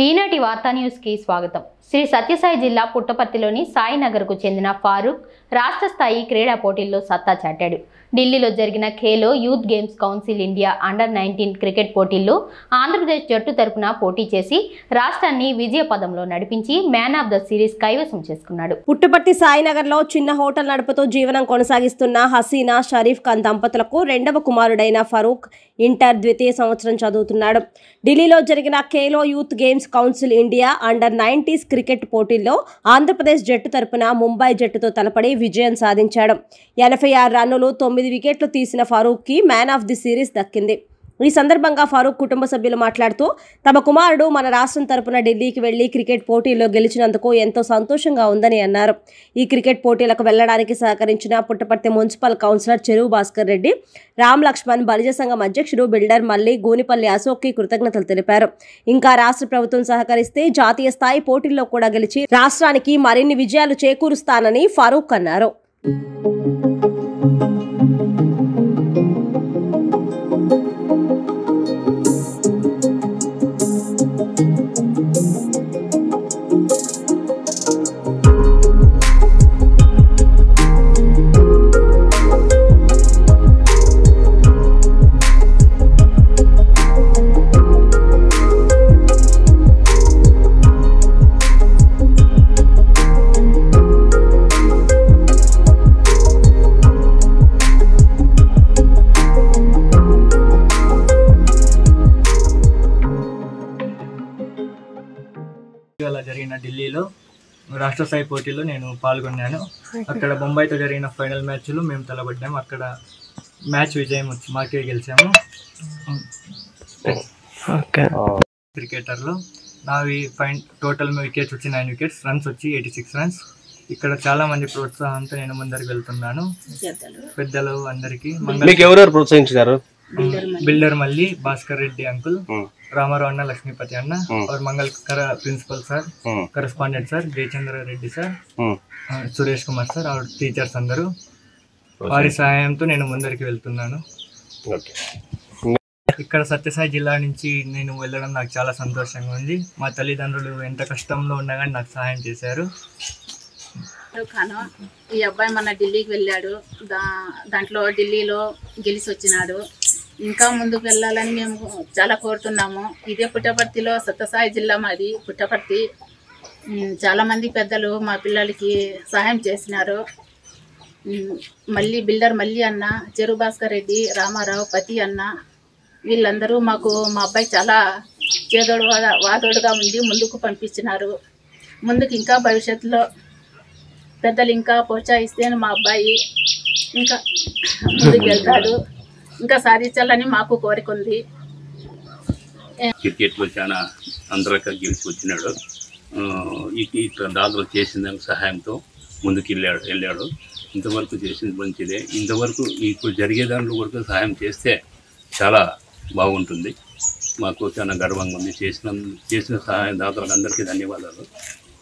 ఈనాటి వార్తా న్యూస్కి స్వాగతం శ్రీ సత్యసాయి జిల్లా పుట్టపర్తిలోని సాయినగర్కు చెందిన ఫారూక్ రాష్ట్ర స్థాయి క్రీడా పోటీల్లో సత్తా చాటాడు ఢిల్లీలో జరిగిన Khelo youth games council India under nineteen cricket పోటీల్లో ఆంధ్రప్రదేశ్ జట్టు తరపున పోటీ చేసి రాష్ట్రాన్ని విజయ పదంలో నడిపించి మ్యాన్ ఆఫ్ ద సిరీస్ కైవసం చేసుకున్నాడు పుట్టపర్తి సాయినగర్లో చిన్న హోటల్ నడుపుతూ జీవనం కొనసాగిస్తున్న హసీనా షరీఫ్ ఖాన్ దంపతులకు రెండవ కుమారుడైన ఫరూక్ ఇంటర్ ద్వితీయ సంవత్సరం చదువుతున్నాడు ఢిల్లీలో జరిగిన Khelo youth games council India under nineties cricket పోటీల్లో ఆంధ్రప్రదేశ్ జట్టు తరపున ముంబై జట్టుతో తలపడి విజయం సాధించాడు ఎనభై ఆరు రన్నులు తొమ్మిది వికెట్లు తీసిన ఫరూక్కి మ్యాన్ ఆఫ్ ది సిరీస్ దక్కింది ఈ సందర్భంగా ఫరూక్ కుటుంబ సభ్యులు మాట్లాడుతూ తమ కుమారుడు మన రాష్ట్రం తరపున ఢిల్లీకి వెళ్లి క్రికెట్ పోటీల్లో గెలిచినందుకు ఎంతో సంతోషంగా ఉందని అన్నారు ఈ క్రికెట్ పోటీలకు వెళ్లడానికి సహకరించిన పుట్టపర్తి మున్సిపల్ కౌన్సిలర్ చెరువు భాస్కర్ రెడ్డి రామ్ లక్ష్మణ్ బలిజ సంఘం అధ్యక్షుడు బిల్డర్ మల్లి గూనిపల్లి అశోక్కి కృతజ్ఞతలు తెలిపారు ఇంకా రాష్ట్ర ప్రభుత్వం సహకరిస్తే జాతీయ స్థాయి పోటీల్లో కూడా గెలిచి రాష్ట్రానికి మరిన్ని విజయాలు చేకూరుస్తానని ఫరూక్ అన్నారు ఇటీవల జరిగిన ఢిల్లీలో రాష్ట్ర స్థాయి పోటీలో నేను పాల్గొన్నాను అక్కడ బొంబాయితో జరిగిన ఫైనల్ మ్యాచ్లో మేము తలబడ్డాము అక్కడ మ్యాచ్ విజయం వచ్చి మాకే గెలిచాము క్రికెటర్లో నావి ఫైన్ టోటల్ వికెట్స్ వచ్చి నైన్ వికెట్స్ రన్స్ వచ్చి ఎయిటీ సిక్స్ రన్స్ ఇక్కడ చాలా మంది ప్రోత్సాహంతో నేను ముందరికి వెళ్తున్నాను పెద్దలు అందరికీ మంగళ మీకు ఎవరెవరు ప్రోత్సహించారు builder Malli Bhaskar Reddy uncle um, Ramarao అన్న లక్ష్మీపతి అన్న Hmm. और मंगल कर principal sir um, correspondent sir Jayachandra Reddy sir um. ఆ, సురేష్ కుమార్ సార్ ఆవిడ టీచర్స్ అందరూ వారి సహాయంతో నేను ముందరికి వెళ్తున్నాను ఓకే ఇక్కడ సత్యసాయి జిల్లా నుంచి నేను వెళ్ళడం నాకు చాలా సంతోషంగా ఉంది మా తల్లిదండ్రులు ఎంత కష్టంలో ఉన్నా కానీ నాకు సహాయం చేశారు ఖాను ఈ అబ్బాయి మన ఢిల్లీకి వెళ్ళాడు దా దాంట్లో ఢిల్లీలో గెలిచి వచ్చినాడు ఇంకా ముందుకు వెళ్ళాలని మేము చాలా కోరుతున్నాము ఇదే పుట్టపర్తిలో సత్యసాయి జిల్లా మాది పుట్టపర్తి ఉమ్, చాలామంది పెద్దలు మా పిల్లలకి సహాయం చేసినారు ఉమ్, మళ్ళీ బిల్డర్ మళ్ళీ అన్న చెరు భాస్కర్ రెడ్డి రామారావు పతి అన్న వీళ్ళందరూ మాకు మా అబ్బాయి చాలా చేదోడు వాద- వాదోడుగా ఉండి ముందుకు పంపించినారు ముందుకు ఇంకా భవిష్యత్తులో పెద్దలు ఇంకా ప్రోత్సహిస్తే మా అబ్బాయి ఇంకా ముందుకు వెళ్తాడు ఇంకా సాధించాలని మాకు కోరిక ఉంది క్రికెట్లో చాలా అందరక గెలిచి వచ్చినాడు ఆ, ఈ ఈ దాదాపు చేసిన దానికి సహాయంతో ముందుకు వెళ్ళాడు వెళ్ళాడు ఇంతవరకు చేసింది మంచిదే ఇంతవరకు ఇప్పుడు జరిగే దాంట్లో కూడా సహాయం చేస్తే చాలా బాగుంటుంది మాకు చాలా గర్వంగా ఉంది చేసిన చేసిన సహాయం దాతలకు అందరికీ ధన్యవాదాలు